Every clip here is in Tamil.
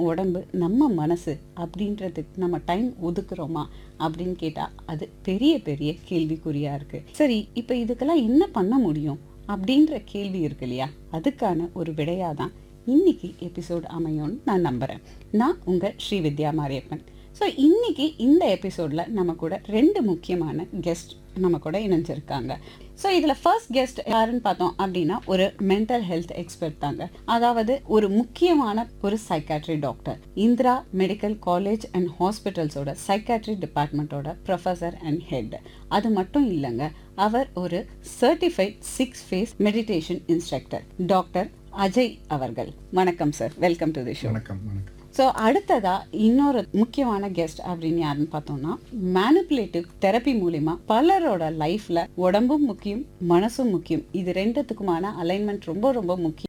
உடம்பு நம்ம மனசு அப்படின்றதுக்கு நம்ம டைம் ஒதுக்குறோமா அப்படின்னு கேட்டா அது பெரிய பெரிய கேள்விக்குறியா இருக்கு சரி இப்போ இதுக்கெல்லாம் என்ன பண்ண முடியும் அப்படின்ற கேள்வி இருக்கு இல்லையா அதுக்கான ஒரு விடையாக தான் இன்னைக்கு எபிசோட் அமையும்னு நான் நம்புறேன் நான் உங்க ஸ்ரீ வித்யா மாரியப்பன் ஸோ இன்னைக்கு இந்த எபிசோட்ல நம்ம கூட ரெண்டு முக்கியமான கெஸ்ட் நம்ம கூட இணைஞ்சிருக்காங்க ஸோ இதில் ஃபர்ஸ்ட் கெஸ்ட் யாருன்னு பார்த்தோம் அப்படின்னா ஒரு மென்டல் ஹெல்த் எக்ஸ்பர்ட் தாங்க அதாவது ஒரு முக்கியமான ஒரு psychiatry doctor Indira medical college and ஹாஸ்பிட்டல்ஸோட சைக்காட்ரி டிபார்ட்மெண்ட்டோட ப்ரொஃபஸர் அண்ட் ஹெட் அது மட்டும் இல்லைங்க அவர் ஒரு certified six phase meditation instructor doctor Ajay அவர்கள் வணக்கம் sir welcome to the show வணக்கம் வணக்கம் ஸோ அடுத்ததா இன்னொரு முக்கியமான கெஸ்ட் அப்படின்னு யாருன்னு பார்த்தோம்னா மேனிப்புலேட்டிவ் தெரப்பி மூலிமா பலரோட லைஃப்ல உடம்பும் முக்கியம் மனசும் முக்கியம் இது ரெண்டுத்துக்குமான அலைன்மெண்ட் ரொம்ப ரொம்ப முக்கியம்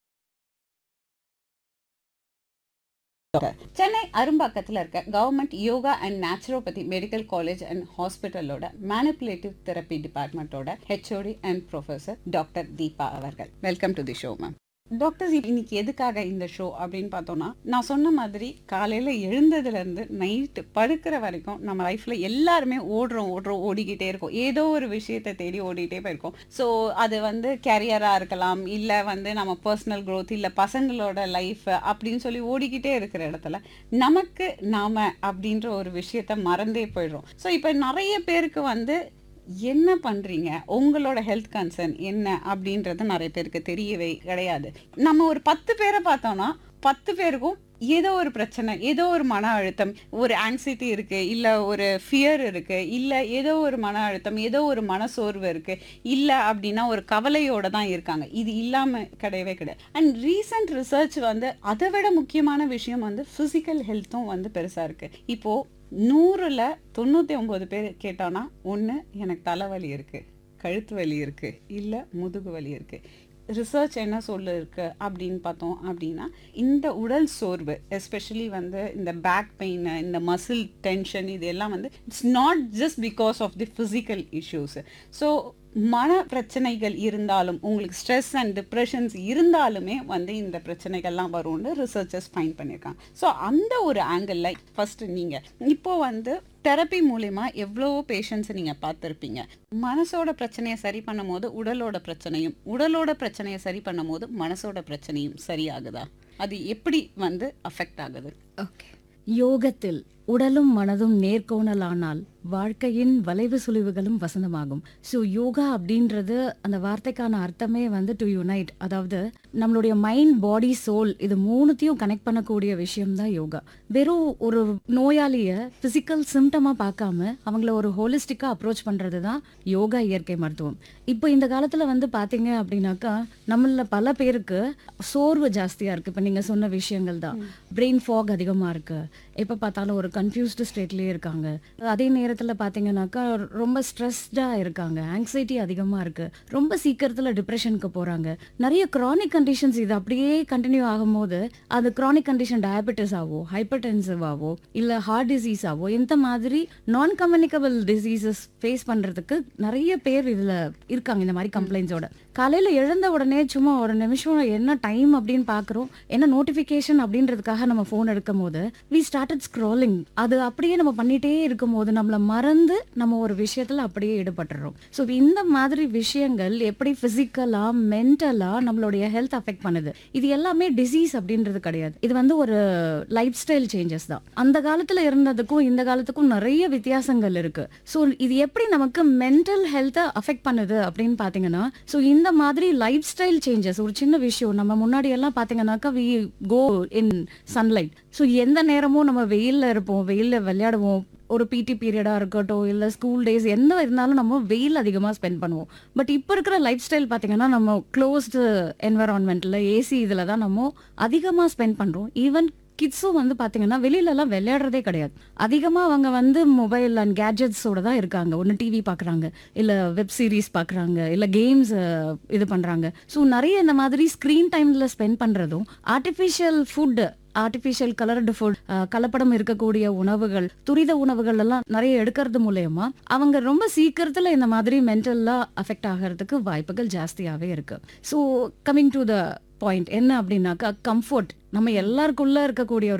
சென்னை அரும்பாக்கத்தில் இருக்க government yoga and naturopathy medical college and ஹாஸ்பிட்டலோட மேனிப்புலேட்டிவ் தெரப்பி டிபார்ட்மெண்ட்டோட HOD and professor doctor Deepa அவர்கள் welcome to the show ma'am doctor இன்னைக்கு எதுக்காக இந்த ஷோ அப்படின்னு பார்த்தோம்னா நான் சொன்ன மாதிரி காலையில் எழுந்ததுலேருந்து நைட்டு படுக்கிற வரைக்கும் நம்ம லைஃப்பில் எல்லாருமே ஓடுறோம் ஓடுறோம் ஓடிக்கிட்டே இருக்கோம் ஏதோ ஒரு விஷயத்தை தேடி ஓடிக்கிட்டே போயிருக்கோம் ஸோ அது வந்து கேரியராக இருக்கலாம் இல்லை வந்து நம்ம பர்சனல் க்ரோத் இல்லை பசங்களோட லைஃப் அப்படின்னு சொல்லி ஓடிக்கிட்டே இருக்கிற இடத்துல நமக்கு நாம அப்படின்ற ஒரு விஷயத்த மறந்தே போயிடுறோம் ஸோ இப்போ நிறைய பேருக்கு வந்து என்ன பண்றீங்க உங்களோட ஹெல்த் கன்சர்ன் என்ன அப்படின்றது நிறைய பேருக்கு தெரியவே கிடையாது நம்ம ஒரு பத்து பேரை பார்த்தோம்னா பத்து பேருக்கும் ஏதோ ஒரு பிரச்சனை ஏதோ ஒரு மன அழுத்தம் ஒரு ஆங்ஸைட்டி இருக்கு இல்ல ஒரு ஃபியர் இருக்கு இல்ல ஏதோ ஒரு மன அழுத்தம் ஏதோ ஒரு மனசோர்வு இருக்கு இல்ல அப்படின்னா ஒரு கவலையோட தான் இருக்காங்க இது இல்லாம கிடையவே கிடையாது அண்ட் ரீசன்ட் ரிசர்ச் வந்து அதை விட முக்கியமான விஷயம் வந்து பிசிக்கல் ஹெல்த்தும் வந்து பெருசா இருக்கு இப்போ நூறுல தொண்ணூத்தி ஒன்பது பேர் கேட்டோன்னா ஒண்ணு எனக்கு தலைவலி இருக்கு கழுத்து வலி இருக்கு இல்ல முதுகு வலி இருக்கு ரிசர்ச் என்ன சொல்ல இருக்கு அப்படின்னு பார்த்தோம் அப்படின்னா இந்த உடல் சோர்வு எஸ்பெஷலி வந்து இந்த பேக் பெயின் இந்த மசில் டென்ஷன் இது எல்லாம் வந்து it's not just because of the physical issues so மன பிரச்சனைகள் இருந்தாலும் உங்களுக்கு ஸ்ட்ரெஸ் அண்ட் டிப்ரெஷன்ஸ் இருந்தாலுமே வந்து இந்த பிரச்சனைகள்லாம் வரும்னு ரிசர்ச்சர்ஸ் ஃபைன் பண்ணியிருக்காங்க ஸோ அந்த ஒரு ஆங்கிளில் ஃபர்ஸ்ட் நீங்கள் இப்போ வந்து தெரப்பி மூலிமா எவ்வளோ பேஷண்ட்ஸை நீங்கள் பார்த்துருப்பீங்க மனசோட பிரச்சனையை சரி பண்ணும் போது உடலோட பிரச்சனையும் உடலோட பிரச்சனையை சரி பண்ணும் போது மனசோட பிரச்சனையும் சரியாகுதா அது எப்படி வந்து அஃபெக்ட் ஆகுது ஓகே யோகத்தில் உடலும் மனதும் நேர்கோணலானால் வாழ்க்கையின் வளைவு சுழிவுகளும் வசந்தமாகும் ஸோ யோகா அப்படின்றது அந்த வார்த்தைக்கான அர்த்தமே வந்து டு யுனைட் அதாவது நம்மளுடைய மைண்ட் பாடி சோல் இது மூணுத்தையும் கனெக்ட் பண்ணக்கூடிய விஷயம் தான் யோகா வெறும் ஒரு நோயாளிய பிசிக்கல் சிம்டமா பார்க்காம அவங்கள ஒரு ஹோலிஸ்டிக்கா அப்ரோச் பண்றது தான் யோகா இயற்கை மருத்துவம் இப்போ இந்த காலத்துல வந்து பாத்தீங்க அப்படின்னாக்கா நம்மள பல பேருக்கு சோர்வு ஜாஸ்தியா இருக்கு இப்போ நீங்க சொன்ன விஷயங்கள் தான் பிரெயின் ஃபாக் அதிகமா இருக்கு எப்ப பார்த்தாலும் ஒரு கன்ஃபியூஸ்டு ஸ்டேட்லயே இருக்காங்க அதே நேரத்துல பாத்தீங்கன்னாக்கா ரொம்ப ஸ்ட்ரெஸ்டா இருக்காங்க ஆங்ஸைட்டி அதிகமா இருக்கு ரொம்ப சீக்கிரத்துல டிப்ரெஷனுக்கு போறாங்க நிறைய கிரானிக் கண்டிஷன்ஸ் இது அப்படியே கண்டினியூ ஆகும்போது அது கிரானிக் கண்டிஷன் டயபெட்டிஸ் ஆவோ ஹைப்பர் ஆவோ இல்ல ஹார்ட் டிசீஸ் ஆவோ இந்த மாதிரி நான் கம்யூனிகபிள் டிசீசஸ் ஃபேஸ் பண்றதுக்கு நிறைய பேர் இதுல இருக்காங்க இந்த மாதிரி கம்ப்ளைண்ட்ஸோட காலையில எழுந்த உடனே சும்மா ஒரு நிமிஷம் என்ன டைம் அப்படின்னு பாக்குறோம் என்ன நோட்டிபிகேஷன் அப்படின்றதுக்காக நம்ம போன் எடுக்கும் போது வி ஸ்டார்டட் ஸ்க்ரோலிங் அது அப்படியே நம்ம பண்ணிட்டே இருக்கும் போது நம்மள மறந்து நம்ம ஒரு விஷயத்துல அப்படியே ஈடுபட்டுறோம் ஸோ இந்த மாதிரி விஷயங்கள் எப்படி பிசிக்கலா மென்டலா நம்மளுடைய ஹெல்த் அஃபெக்ட் பண்ணுது இது எல்லாமே டிசீஸ் அப்படின்றது கிடையாது இது வந்து ஒரு லைஃப் ஸ்டைல் சேஞ்சஸ் தான் அந்த காலத்துல இருந்ததுக்கும் இந்த காலத்துக்கும் நிறைய வித்தியாசங்கள் இருக்கு ஸோ இது எப்படி நமக்கு மென்டல் ஹெல்த்தை அஃபெக்ட் பண்ணுது அப்படின்னு பாத்தீங்கன்னா ஸோ இந்த மாதிரி லைஃப் ஸ்டைல் சேஞ்சஸ் ஒரு சின்ன விஷயம் நம்ம முன்னாடி எல்லாம் பாத்தீங்கன்னாக்கா we go in sunlight so எந்த நேரமும் நம்ம வெயில்ல இருப்போம் வெயில்ல விளையாடுவோம் ஒரு பிடி பீரியடா இருக்கட்டும் இல்ல ஸ்கூல் டேஸ் எந்த இருந்தாலும் நம்ம வெயில் அதிகமா ஸ்பெண்ட் பண்ணுவோம் பட் இப்போ இருக்கிற லைஃப் ஸ்டைல் பாத்தீங்கன்னா நம்ம க்ளோஸ்டு என்வரான்மெண்ட்ல ஏசி இதுல தான் நம்ம அதிகமா ஸ்பெண்ட் பண்றோம் ஈவன் கிட்ஸும் வந்து பாத்தீங்கன்னா வெளியில எல்லாம் விளையாடுறதே கிடையாது அதிகமா அவங்க வந்து மொபைல் அண்ட் கேட்ஜெட்ஸோட தான் இருக்காங்க ஒன்று டிவி பாக்குறாங்க இல்ல வெப் சீரிஸ் பாக்குறாங்க இல்ல கேம்ஸ் இது பண்றாங்க ஸோ நிறைய இந்த மாதிரி ஸ்கிரீன் டைம்ல ஸ்பெண்ட் பண்றதும் artificial food artificial coloured food கலப்படம் இருக்கக்கூடிய உணவுகள் துரித உணவுகள் எல்லாம் நிறைய எடுக்கிறது மூலயமா அவங்க ரொம்ப சீக்கிரத்துல இந்த மாதிரி மென்டல்லா அஃபெக்ட் ஆகிறதுக்கு வாய்ப்புகள் ஜாஸ்தியாவே இருக்கு so coming to the point என்ன அப்படின்னாக்கா கம்ஃபர்ட் நம்ம எல்லாருக்குள்ள இருக்கக்கூடிய